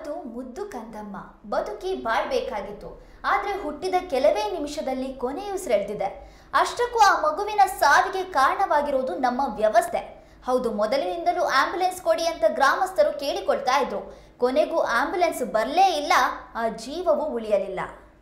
ಅವತ್ತು ಮುದ್ದು ಕಂದಮ್ಮ ಬದುಕಿ ಬಾಳ್ಬೇಕಾಗಿತ್ತು ಆದ್ರೆ ಹುಟ್ಟಿದ ಕೆಲವೇ ನಿಮಿಷದಲ್ಲಿ ಕೊನೆಯುಸಿರೆಳೆದಿದೆ ಅಷ್ಟಕ್ಕೂ ಆ ಮಗುವಿನ ಸಾವಿಗೆ ಕಾರಣವಾಗಿರುವುದು ನಮ್ಮ ವ್ಯವಸ್ಥೆ ಹೌದು ಮೊದಲಿನಿಂದಲೂ ಆಂಬ್ಯುಲೆನ್ಸ್ ಕೊಡಿ ಅಂತ ಗ್ರಾಮಸ್ಥರು ಕೇಳಿಕೊಳ್ತಾ ಇದ್ರು ಕೊನೆಗೂ ಆಂಬ್ಯುಲೆನ್ಸ್ ಬರಲೇ ಇಲ್ಲ ಆ ಜೀವವು ಉಳಿಯಲಿಲ್ಲ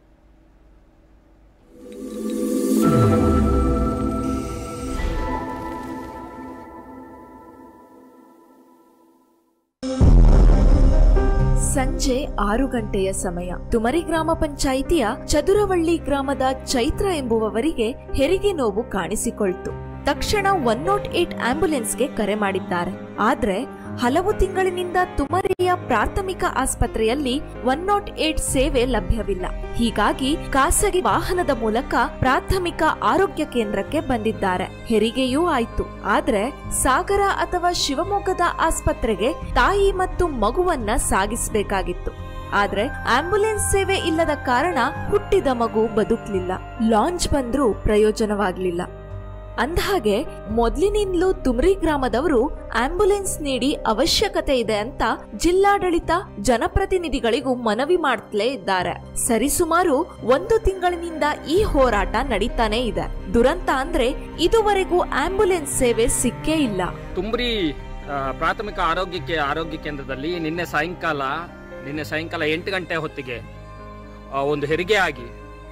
ಸಂಜೆ ಆರು ಗಂಟೆಯ ಸಮಯ ತುಮರಿ ಗ್ರಾಮ ಪಂಚಾಯಿತಿಯ ಚದುರವಳ್ಳಿ ಗ್ರಾಮದ ಚೈತ್ರ ಎಂಬುವವರಿಗೆ ಹೆರಿಗೆ ನೋವು ಕಾಣಿಸಿಕೊಳ್ತು ತಕ್ಷಣ ಒನ್ ನಾಟ್ ಏಟ್ ಆಂಬ್ಯುಲೆನ್ಸ್ಗೆ ಕರೆ ಮಾಡಿದ್ದಾರೆ ಆದ್ರೆ ಹಲವು ತಿಂಗಳಿನಿಂದ ತುಮರಿಯ ಪ್ರಾಥಮಿಕ ಆಸ್ಪತ್ರೆಯಲ್ಲಿ ಒನ್ ನಾಟ್ ಏಟ್ ಸೇವೆ ಲಭ್ಯವಿಲ್ಲ ಹೀಗಾಗಿ ಖಾಸಗಿ ವಾಹನದ ಮೂಲಕ ಪ್ರಾಥಮಿಕ ಆರೋಗ್ಯ ಕೇಂದ್ರಕ್ಕೆ ಬಂದಿದ್ದಾರೆ ಹೆರಿಗೆಯೂ ಆಯ್ತು ಆದ್ರೆ ಸಾಗರ ಅಥವಾ ಶಿವಮೊಗ್ಗದ ಆಸ್ಪತ್ರೆಗೆ ತಾಯಿ ಮತ್ತು ಮಗುವನ್ನ ಸಾಗಿಸಬೇಕಾಗಿತ್ತು ಆದ್ರೆ ಆಂಬ್ಯುಲೆನ್ಸ್ ಸೇವೆ ಇಲ್ಲದ ಕಾರಣ ಹುಟ್ಟಿದ ಮಗು ಬದುಕ್ಲಿಲ್ಲ ಲಾಂಚ್ ಬಂದ್ರೂ ಪ್ರಯೋಜನವಾಗ್ಲಿಲ್ಲ ಅಂದಹಾಗೆ ಮೊದ್ಲಿನಿಂದಲೂ ತುಮ್ರಿ ಗ್ರಾಮದವರು ಆಂಬ್ಯುಲೆನ್ಸ್ ನೀಡಿ ಅವಶ್ಯಕತೆ ಇದೆ ಅಂತ ಜಿಲ್ಲಾಡಳಿತ ಜನಪ್ರತಿನಿಧಿಗಳಿಗೂ ಮನವಿ ಮಾಡ್ತಲೇ ಇದ್ದಾರೆ ಸರಿಸುಮಾರು ಒಂದು ತಿಂಗಳಿನಿಂದ ಈ ಹೋರಾಟ ನಡೀತಾನೆ ಇದೆ ದುರಂತ ಅಂದ್ರೆ ಇದುವರೆಗೂ ಆಂಬ್ಯುಲೆನ್ಸ್ ಸೇವೆ ಸಿಕ್ಕೇ ಇಲ್ಲ ತುಮ್ರಿ ಆ, ಪ್ರಾಥಮಿಕ ಆರೋಗ್ಯಕ್ಕೆ ಆರೋಗ್ಯ ಕೇಂದ್ರದಲ್ಲಿ ನಿನ್ನೆ ಸಾಯಂಕಾಲ ನಿನ್ನೆ ಸಾಯಂಕಾಲ ಎಂಟು ಗಂಟೆ ಹೊತ್ತಿಗೆ ಆ, ಒಂದು ಹೆರಿಗೆ ಆಗಿ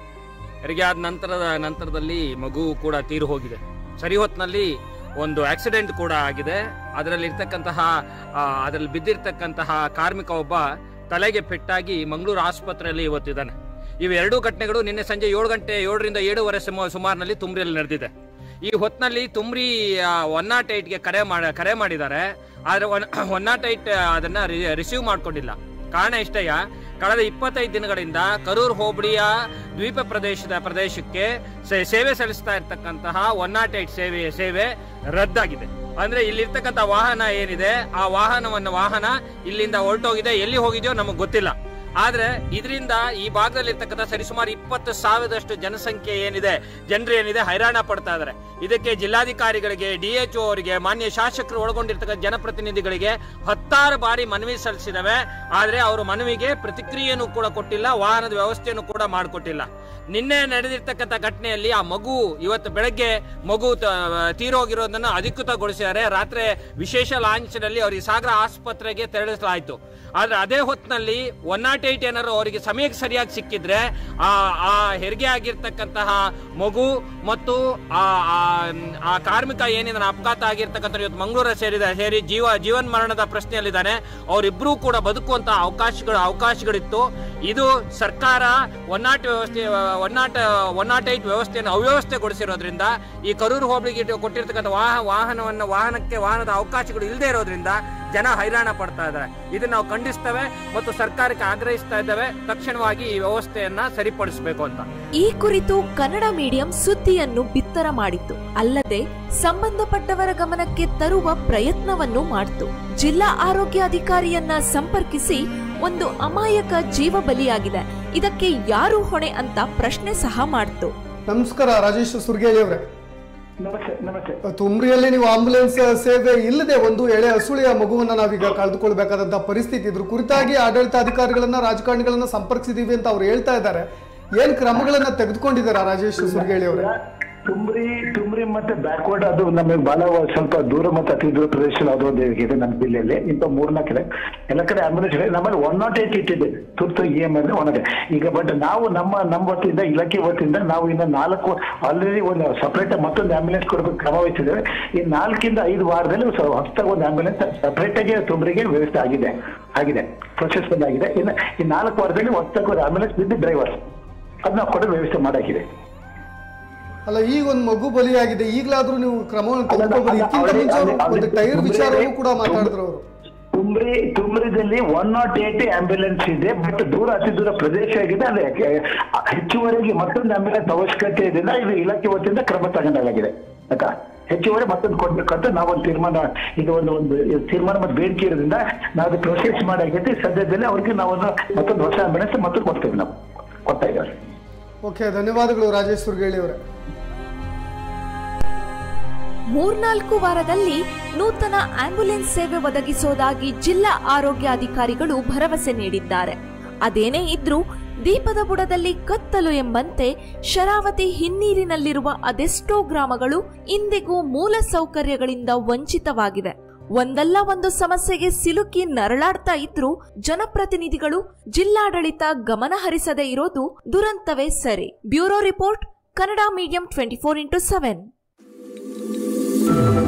ಹೆರಿಗೆ ಆದ ನಂತರದ ನಂತರದಲ್ಲಿ ಮಗು ಕೂಡ ತೀರು ಹೋಗಿದೆ ಸರಿ ಹೊತ್ತಿನಲ್ಲಿ ಒಂದು ಆಕ್ಸಿಡೆಂಟ್ ಕೂಡ ಆಗಿದೆ ಅದರಲ್ಲಿ ಇರ್ತಕ್ಕಂತಹ ಆ, ಅದರಲ್ಲಿ ಬಿದ್ದಿರ್ತಕ್ಕಂತಹ ಕಾರ್ಮಿಕ ಒಬ್ಬ ತಲೆಗೆ ಪೆಟ್ಟಾಗಿ ಮಂಗಳೂರು ಆಸ್ಪತ್ರೆಯಲ್ಲಿ ಇವತ್ತಿದ್ದಾನೆ ಇವೆರಡೂ ಘಟನೆಗಳು ನಿನ್ನೆ ಸಂಜೆ ಏಳು ಗಂಟೆ ಏಳರಿಂದ ಏಳುವರೆ ಸುಮ ಸುಮಾರಿನಲ್ಲಿ ತುಮ್ರಿಯಲ್ಲಿ ನಡೆದಿದೆ ಈ ಹೊತ್ತಿನಲ್ಲಿ ತುಮ್ರಿ ಒನ್ ನಾಟ್ ಏಟ್ಗೆ ಕರೆ ಮಾಡ ಕರೆ ಮಾಡಿದ್ದಾರೆ ಆದರೆ ಒನ್ ಒನ್ ನಾಟ್ ಏಟ್ ಅದನ್ನ ರಿಸೀವ್ ಮಾಡ್ಕೊಂಡಿಲ್ಲ ಕಾರಣ ಇಷ್ಟಯ್ಯ ಕಳೆದ ಇಪ್ಪತ್ತೈದು ದಿನಗಳಿಂದ ಕರೂರು ಹೋಬಳಿಯ ದ್ವೀಪ ಪ್ರದೇಶದ ಪ್ರದೇಶಕ್ಕೆ ಸೇ- ಸೇವೆ ಸಲ್ಲಿಸ್ತಾ ಇರ್ತಕ್ಕಂತಹ ಒನ್ ನಾಟ್ ಏಟ್ ಸೇವೆ ಸೇವೆ ರದ್ದಾಗಿದೆ ಅಂದ್ರೆ ಇಲ್ಲಿರ್ತಕ್ಕಂಥ ವಾಹನ ಏನಿದೆ ಆ ವಾಹನವನ್ನ ವಾಹನ ಇಲ್ಲಿಂದ ಹೊರಟೋಗಿದೆ ಎಲ್ಲಿ ಹೋಗಿದೆಯೋ ನಮಗೆ ಗೊತ್ತಿಲ್ಲ ಆದ್ರೆ ಇದರಿಂದ ಈ ಭಾಗದಲ್ಲಿ ಇರ್ತಕ್ಕಂಥ ಸರಿಸುಮಾರು ಇಪ್ಪತ್ತು ಸಾವಿರದಷ್ಟು ಜನಸಂಖ್ಯೆ ಏನಿದೆ ಜನರು ಏನಿದೆ ಹೈರಾಣ ಪಡ್ತಾ ಇದಾರೆ ಇದಕ್ಕೆ ಜಿಲ್ಲಾಧಿಕಾರಿಗಳಿಗೆ ಡಿಎಚ್ಒ ಅವರಿಗೆ ಮಾನ್ಯ ಶಾಸಕರು ಒಳಗೊಂಡಿರ್ತಕ್ಕಂಥ ಜನಪ್ರತಿನಿಧಿಗಳಿಗೆ ಹತ್ತಾರು ಬಾರಿ ಮನವಿ ಸಲ್ಲಿಸಿದವೆ ಆದ್ರೆ ಅವರು ಮನವಿಗೆ ಪ್ರತಿಕ್ರಿಯೆಯನ್ನು ಕೂಡ ಕೊಟ್ಟಿಲ್ಲ ವಾಹನದ ವ್ಯವಸ್ಥೆಯನ್ನು ಕೂಡ ಮಾಡಿಕೊಟ್ಟಿಲ್ಲ ನಿನ್ನೆ ನಡೆದಿರ್ತಕ್ಕಂಥ ಘಟನೆಯಲ್ಲಿ ಆ ಮಗು ಇವತ್ತು ಬೆಳಗ್ಗೆ ಮಗು ತ- ತೀರೋಗಿರೋದನ್ನ ಅಧಿಕೃತಗೊಳಿಸಿದ್ದಾರೆ ರಾತ್ರಿ ವಿಶೇಷ ಲಾಂಚ್ನಲ್ಲಿ ಅವರಿಗೆ ಸಾಗರ ಆಸ್ಪತ್ರೆಗೆ ತೆರಳಿಸಲಾಯಿತು ಆದ್ರೆ ಅದೇ ಹೊತ್ತಿನಲ್ಲಿ ಒನ್ ನಾಟ್ ಏಟ್ ಏನಾದ್ರು ಅವರಿಗೆ ಸಮಯಕ್ಕೆ ಸರಿಯಾಗಿ ಸಿಕ್ಕಿದ್ರೆ ಆ ಆ ಹೆರಿಗೆ ಆಗಿರ್ತಕ್ಕಂತಹ ಮಗು ಮತ್ತು ಆ ಆ- ಆ ಕಾರ್ಮಿಕ ಏನಿದಾನೆ ಅಪಘಾತ ಆಗಿರ್ತಕ್ಕಂಥ ಇವತ್ತು ಮಂಗಳೂರು ಸೇರಿದ ಸೇರಿ ಜೀವ ಜೀವನ್ ಮರಣದ ಪ್ರಶ್ನೆಯಲ್ಲಿದ್ದಾನೆ ಅವರಿಬ್ಬರೂ ಕೂಡ ಬದುಕುವಂತ ಅವಕಾಶಗಳು ಅವಕಾಶಗಳಿತ್ತು ಇದು ಸರ್ಕಾರ ಒನ್ ನಾಟ್ ವ್ಯವಸ್ಥೆ one nought one nought eight ವ್ಯವಸ್ಥೆಯನ್ನು ಅವ್ಯವಸ್ಥೆಗೊಳಿಸಿರೋದ್ರಿಂದ ಈ ಕರೂರು ಹೋಬಳಿಗೆ ಇಟ್ಟು ಕೊಟ್ಟಿರ್ತಕ್ಕಂಥ ವಾಹ ವಾಹನವನ್ನು ವಾಹನಕ್ಕೆ ವಾಹನದ ಅವಕಾಶಗಳು ಇಲ್ಲದೆ ಇರೋದ್ರಿಂದ ಜನ ಹೈರಾಣ ಪಡ್ತಾ ಇದ್ದಾರೆ ಇದನ್ನ ನಾವು ಖಂಡಿಸ್ತೇವೆ ಮತ್ತು ಸರ್ಕಾರಕ್ಕೆ ಆಗ್ರಹಿಸ್ತಾ ಇದ್ದೇವೆ ತಕ್ಷಣವಾಗಿ ಈ ವ್ಯವಸ್ಥೆಯನ್ನ ಸರಿಪಡಿಸಬೇಕು ಅಂತ ಈ ಕುರಿತು ಕನ್ನಡ ಮೀಡಿಯಂ ಸುದ್ದಿಯನ್ನು ಬಿತ್ತರ ಮಾಡಿತು ಅಲ್ಲದೆ ಸಂಬಂಧಪಟ್ಟವರ ಗಮನಕ್ಕೆ ತರುವ ಪ್ರಯತ್ನವನ್ನು ಮಾಡಿತು ಜಿಲ್ಲಾ ಆರೋಗ್ಯ ಅಧಿಕಾರಿಯನ್ನ ಸಂಪರ್ಕಿಸಿ ಒಂದು ಅಮಾಯಕ ಜೀವ ಬಲಿಯಾಗಿದೆ ಇದಕ್ಕೆ ಯಾರು ಹೊಣೆ ಅಂತ ಪ್ರಶ್ನೆ ಸಹ ಮಾಡ್ತು ನಮಸ್ಕಾರ ರಾಜೇಶ್ ಸುರ್ಗೇಲಿ ಅವರೇ ನಮಸ್ತೆ ನಮಸ್ತೆ ತುಮ್ರಿಯಲ್ಲಿ ನೀವು ಆಂಬುಲೆನ್ಸ್ ಸೇವೆ ಇಲ್ಲದೆ ಒಂದು ಎಳೆ ಹಸುಳಿಯ ಮಗುವನ್ನ ನಾವೀಗ ಕಳೆದುಕೊಳ್ಬೇಕಾದಂತ ಪರಿಸ್ಥಿತಿ ಇದ್ರ ಕುರಿತಾಗಿ ಆಡಳಿತಾಧಿಕಾರಿಗಳನ್ನ ರಾಜಕಾರಣಿಗಳನ್ನ ಸಂಪರ್ಕಿಸಿದೀವಿ ಅಂತ ಅವ್ರು ಹೇಳ್ತಾ ಇದ್ದಾರೆ ಏನ್ ಕ್ರಮಗಳನ್ನ ತೆಗೆದುಕೊಂಡಿದ್ದಾರಾ ರಾಜೇಶ್ ಸುರ್ಗೇಳಿ ಅವರೇ ತುಮ್ರಿ ತುಮ್ರಿ ಮತ್ತೆ ಬ್ಯಾಕ್ವರ್ಡ್ ಅದು ನಮಗೆ ಬಹಳ ಸ್ವಲ್ಪ ದೂರ ಮತ್ತೆ ಅತಿ ದೂರ ಪ್ರದೇಶ ಅದು ಒಂದು ಇದೆ ನಮ್ಮ ಜಿಲ್ಲೆಯಲ್ಲಿ ಇಂಥ ಮೂರ್ನಾಲ್ಕು ಕಡೆ ಎಲ್ಲ ಕಡೆ ಆಂಬುಲೆನ್ಸ್ ಇದೆ ನಮ್ಮಲ್ಲಿ ಒನ್ ನಾಟ್ ಏಟ್ ಇಟ್ಟಿದೆ ತುರ್ತು ಇ ಎಂ ಅಂದ್ರೆ ಒನ್ ಈಗ ಬಟ್ ನಾವು ನಮ್ಮ ನಮ್ಮ ವತಿಯಿಂದ ಇಲಾಖೆ ವತಿಯಿಂದ ನಾವು ಇನ್ನು ನಾಲ್ಕು ಆಲ್ರೆಡಿ ಒಂದು ಸಪರೇಟ್ ಮತ್ತೊಂದು ಆಂಬುಲೆನ್ಸ್ ಕೊಡಬೇಕು ಕ್ರಮ ವಹಿಸಿದ್ದೇವೆ ಈ ನಾಲ್ಕಿಂದ ಐದು ವಾರದಲ್ಲಿ ಸ- ಹೊಸದಾಗಿ ಒಂದು ಆಂಬುಲೆನ್ಸ್ ಸಪರೇಟ್ ಆಗಿ ತುಮ್ರಿಗೆ ವ್ಯವಸ್ಥೆ ಆಗಿದೆ ಆಗಿದೆ ಪ್ರೊಸೆಸ್ ಬಂದಾಗಿದೆ ಇನ್ನು ಈ ನಾಲ್ಕು ವಾರದಲ್ಲಿ ಹೊಸದಾಗಿ ಒಂದು ಆಂಬುಲೆನ್ಸ್ ವಿತ್ ಡ್ರೈವರ್ ಅದನ್ನ ಕೊಡೋ ವ್ಯವಸ್ಥೆ ಮಾಡಾಗಿದೆ ಅಲ್ಲ ಈಗ ಒಂದು ಮಗು ಬಲಿಯಾಗಿದೆ ಈಗಲಾದ್ರೂ ನೀವು ಕ್ರಮವನ್ನು ತೆಗೆದುಕೊಳ್ಬೋದು ಇದಕ್ಕಿಂತ ಮುಂಚೆ ಅವರು ಒಂದು ಟೈರ್ ವಿಚಾರವೂ ಕೂಡ ಮಾತಾಡಿದ್ರು ಅವರು ತುಮ್ರಿ ತುಮ್ರಿದಲ್ಲಿ ಒನ್ ನಾಟ್ ಏಟ್ ಆಂಬ್ಯುಲೆನ್ಸ್ ಇದೆ ಬಟ್ ದೂರ ಅತಿ ದೂರ ಪ್ರದೇಶ ಆಗಿದೆ ಅಲ್ಲಿ ಯಾಕೆ- ಹೆಚ್ಚುವರಿಗೆ ಮತ್ತೊಂದು ಆಂಬ್ಯುಲೆನ್ಸ್ ಅವಶ್ಯಕತೆ ಇದೆ ಇದು ಇಲಾಖೆ ವತಿಯಿಂದ ಕ್ರಮ ತಗೊಂಡಾಗಿದೆ ಆಯ್ತಾ ಹೆಚ್ಚುವರಿ ಮತ್ತೊಂದು ಕೊಡ್ಬೇಕಂತ ನಾವೊಂದು ತೀರ್ಮಾನ ಇದು ಒಂದು ಒಂದು ತೀರ್ಮಾನ ಮತ್ತು ಬೇಡಿಕೆ ಇರೋದ್ರಿಂದ ನಾವು ಅದು ಪ್ರೊಸೆಸ್ ಮಾಡಾಗೈತಿ ಸದ್ಯದಲ್ಲಿ ಅವ್ರಿಗೆ ನಾವೊಂದು ಮತ್ತೊಂದು ಹೊಸ ಆಂಬ್ಯುಲೆನ್ಸ್ ಮತ್ತೊಂದು ಕೊಡ್ತೇವೆ ನಾವು ಕೊಡ್ತಾ ಇದ್ದಾರೆ ಓಕೆ ಧನ್ಯವಾದಗಳು ರಾಜೇಶ್ ಸುರ್ಗೇಳಿ ಅವರೇ ಮೂರ್ನಾಲ್ಕು ವಾರದಲ್ಲಿ ನೂತನ ಆಂಬ್ಯುಲೆನ್ಸ್ ಸೇವೆ ಒದಗಿಸೋದಾಗಿ ಜಿಲ್ಲಾ ಆರೋಗ್ಯಾಧಿಕಾರಿಗಳು ಭರವಸೆ ನೀಡಿದ್ದಾರೆ ಅದೇನೇ ಇದ್ರೂ ದೀಪದ ಬುಡದಲ್ಲಿ ಕತ್ತಲು ಎಂಬಂತೆ ಶರಾವತಿ ಹಿನ್ನೀರಿನಲ್ಲಿರುವ ಅದೆಷ್ಟೋ ಗ್ರಾಮಗಳು ಇಂದಿಗೂ ಮೂಲ ಸೌಕರ್ಯಗಳಿಂದ ವಂಚಿತವಾಗಿವೆ ಒಂದಲ್ಲ ಒಂದು ಸಮಸ್ಯೆಗೆ ಸಿಲುಕಿ ನರಳಾಡ್ತಾ ಇದ್ರೂ ಜನಪ್ರತಿನಿಧಿಗಳು ಜಿಲ್ಲಾಡಳಿತ ಗಮನ ಹರಿಸದೇ ಇರೋದು ದುರಂತವೇ ಸರಿ bureau report Kannada medium twenty four into seven